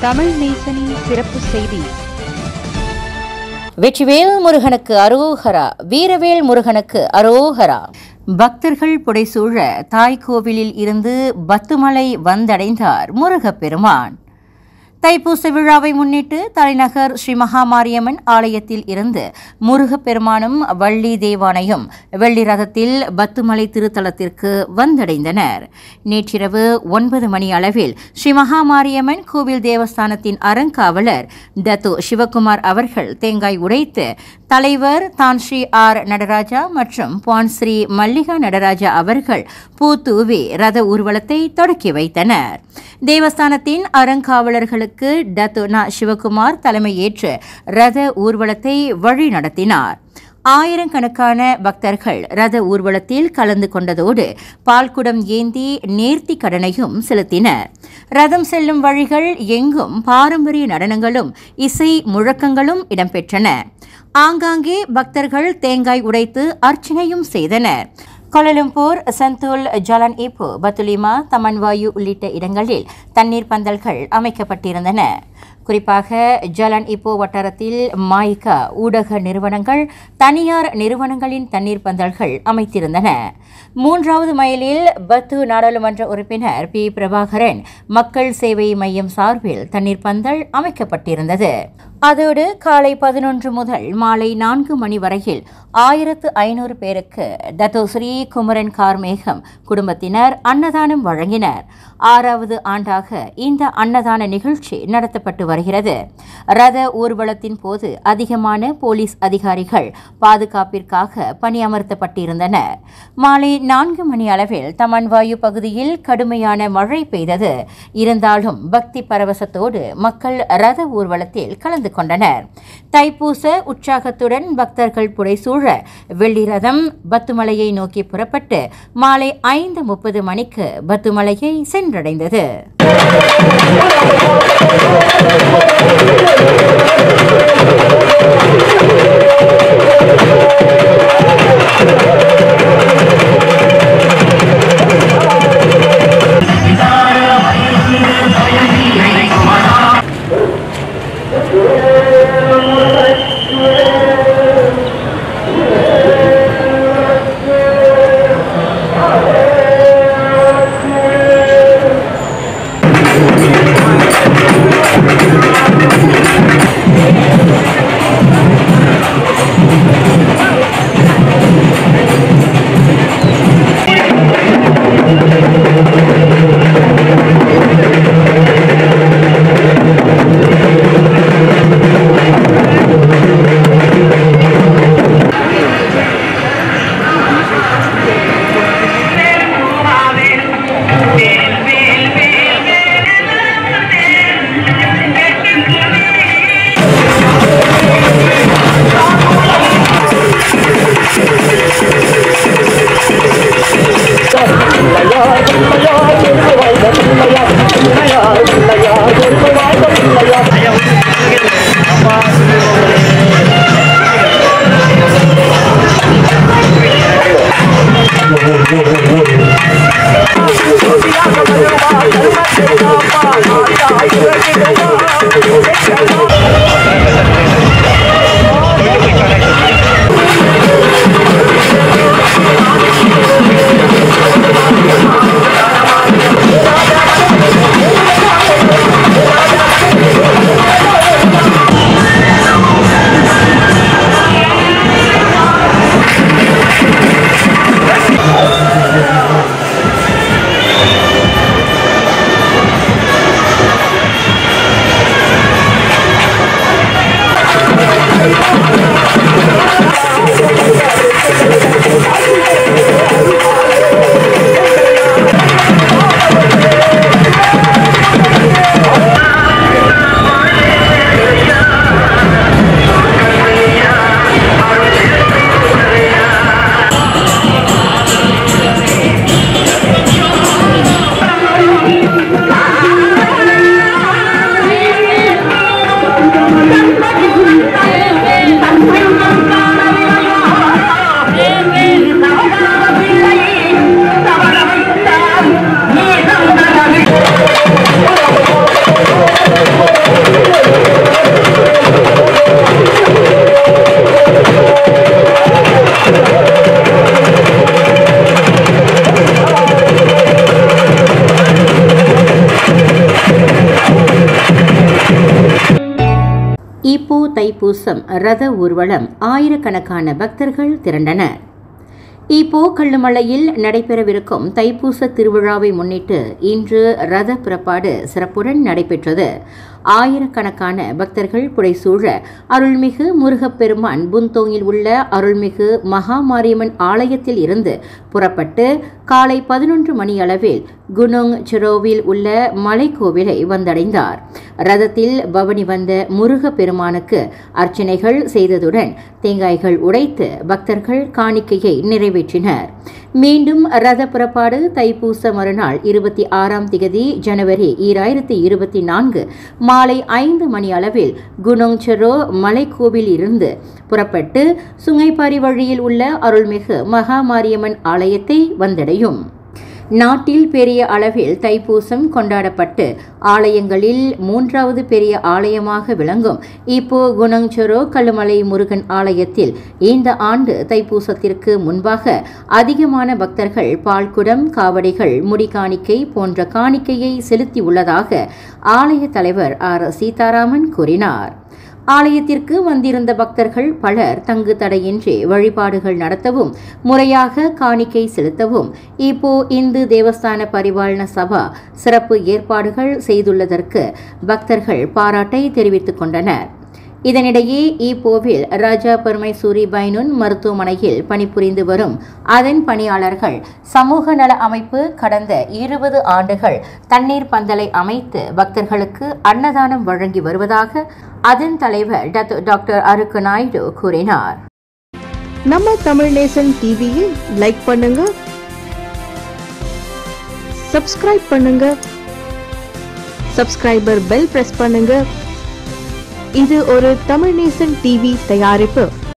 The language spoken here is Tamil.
தமிழ் நேசனின் சிறப்பு செய்தி வெற்றிவேல் முருகனுக்கு அரோகரா வீரவேல் முருகனுக்கு அரோகரா பக்தர்கள் புடைசூழ தாய் கோவிலில் இருந்து பத்துமலை வந்தடைந்தார் முருகப்பெருமான் தைப்பூச விழாவை முன்னிட்டு தலைநகர் ஸ்ரீ மகாமாரியம்மன் ஆலயத்தில் இருந்து முருகப்பெருமானும் வள்ளி தேவானையும் வெள்ளி ரதத்தில் பத்துமலை திருத்தலத்திற்கு வந்தடைந்தனர் நேற்றிரவு ஒன்பது மணி அளவில் ஸ்ரீ மகாமாரியம்மன் கோவில் தேவஸ்தானத்தின் அறங்காவலர் தத்து சிவகுமார் அவர்கள் தேங்காய் உடைத்து தலைவர் தான் ஸ்ரீ ஆர் நடராஜா மற்றும் பான் ஸ்ரீ மல்லிகா நடராஜா அவர்கள் பூத்தூவி ரத ஊர்வலத்தை தொடக்கி வைத்தனர் தேவஸ்தானத்தின் அறங்காவலர்களுக்கு டத்து நா சிவகுமார் தலைமையேற்று ரத ஊர்வலத்தை வழி நடத்தினார் ஆயிரக்கணக்கான பக்தர்கள் ரத ஊர்வலத்தில் கலந்து கொண்டதோடு பால்குடம் ஏந்தி நேர்த்தி கடனையும் செலுத்தினர் ரதம் செல்லும் வழிகள் எங்கும் பாரம்பரிய நடனங்களும் இசை முழக்கங்களும் இடம்பெற்றன ஆங்காங்கே பக்தர்கள் தேங்காய் உடைத்து அர்ச்சனையும் செய்தனர் கோலலம்பூர் சந்தூல் ஜலன் இப்போ பத்துலிமா தமன்வாயு உள்ளிட்ட இடங்களில் தண்ணீர் பந்தல்கள் அமைக்கப்பட்டிருந்தன குறிப்பாக ஜலன் இப்போ வட்டாரத்தில் மாய்கா ஊடக நிறுவனங்கள் தனியார் நிறுவனங்களின் தண்ணீர் பந்தல்கள் அமைத்திருந்தன மூன்றாவது மைலில் பத்து நாடாளுமன்ற உறுப்பினர் பி பிரபாகரன் மக்கள் சேவை மையம் சார்பில் தண்ணீர் பந்தல் அமைக்கப்பட்டிருந்தது அதோடு காலை பதினொன்று முதல் மாலை நான்கு மணி வரையில் ஆயிரத்து ஐநூறு பேருக்கு டத்தோஸ்ரீ குமரன் கார்மேகம் குடும்பத்தினர் அன்னதானம் வழங்கினர் ஆறாவது ஆண்டாக இந்த அன்னதான நிகழ்ச்சி நடத்தப்பட்டு வருகிறது ரத ஊர்வலத்தின் போது அதிகமான போலீஸ் அதிகாரிகள் பாதுகாப்பிற்காக பணியமர்த்தப்பட்டிருந்தனர் மாலை நான்கு மணி அளவில் தமன்வாயு பகுதியில் கடுமையான மழை பெய்தது இருந்தாலும் பக்தி பரவசத்தோடு மக்கள் ரத ஊர்வலத்தில் கலந்து கொண்டனர் தைப்பூச உற்சாகத்துடன் பக்தர்கள் புடைசூழ வெள்ளி ரதம் பத்துமலையை நோக்கி புறப்பட்டு மாலை ஐந்து முப்பது மணிக்கு பத்துமலையை சென்றடைந்தது தைப்பூசம் ரத ஊர்வலம் ஆயிரக்கணக்கான பக்தர்கள் திரண்டனர் இப்போ கள்ளுமலையில் நடைபெறவிருக்கும் தைப்பூச திருவிழாவை முன்னிட்டு இன்று ரத புறப்பாடு சிறப்புடன் நடைபெற்றது ஆயிரக்கணக்கான பக்தர்கள் புடைசூழ அருள்மிகு முருகப்பெருமான் புந்தோங்கில் உள்ள அருள்மிகு மகாமாரியம்மன் ஆலயத்தில் இருந்து புறப்பட்டு காலை பதினொன்று மணி அளவில் குனோங் சிரோவில் உள்ள மலைக்கோவிலை வந்தடைந்தார் ரதத்தில் பவனி வந்த முருகப்பெருமானுக்கு அர்ச்சனைகள் செய்ததுடன் தேங்காய்கள் உடைத்து பக்தர்கள் காணிக்கையை நிறைவேற்றினர் மீண்டும் ரத புறப்பாடு தைப்பூச மறுநாள் இருபத்தி ஆறாம் திகதி ஜனவரி ஈராயிரத்தி இருபத்தி நான்கு மாலை ஐந்து மணி அளவில் குனோங்செரோ மலைக்கோவில் இருந்து புறப்பட்டு சுங்கைப்பாரி வழியில் உள்ள அருள்மிகு மகாமாரியம்மன் ஆலயத்தை வந்தடையும் நாட்டில் பெரிய அளவில் தைப்பூசம் கொண்டாடப்பட்டு ஆலயங்களில் மூன்றாவது பெரிய ஆலயமாக விளங்கும் இப்போ குணங்சொரோ கல்லுமலை முருகன் ஆலயத்தில் இந்த ஆண்டு தைப்பூசத்திற்கு முன்பாக அதிகமான பக்தர்கள் பால்குடம் காவடிகள் முடிகாணிக்கை போன்ற காணிக்கையை செலுத்தியுள்ளதாக ஆலய தலைவர் ஆர் சீதாராமன் கூறினார் ஆலயத்திற்கு வந்திருந்த பக்தர்கள் பலர் தங்கு தடையின்றி வழிபாடுகள் நடத்தவும் முறையாக காணிக்கை செலுத்தவும் இப்போ இந்து தேவஸ்தான பரிபாலன சபா சிறப்பு ஏற்பாடுகள் செய்துள்ளதற்கு பக்தர்கள் பாராட்டை தெரிவித்துக் கொண்டனர் இதனிடையே ஈப்போவில் ராஜா பரமைசூரி பைனுன் மருத்துவமனையில் பணிபுரிந்து வரும் அதன் பணியாளர்கள் சமூக நல அமைப்பு கடந்த இருபது ஆண்டுகள் தண்ணீர் பந்தலை அமைத்து பக்தர்களுக்கு அன்னதானம் வழங்கி வருவதாக அதன் தலைவர் டாக்டர் அருக்கு நாயுடு கூறினார் நம்ம தமிழ் நேசன் டிவியை லைக் பண்ணுங்க சப்ஸ்கிரைப் பண்ணுங்க சப்ஸ்கிரைபர் பெல் பிரஸ் பண்ணுங்க இது ஒரு தமிழ் நேசன் டிவி தயாரிப்பு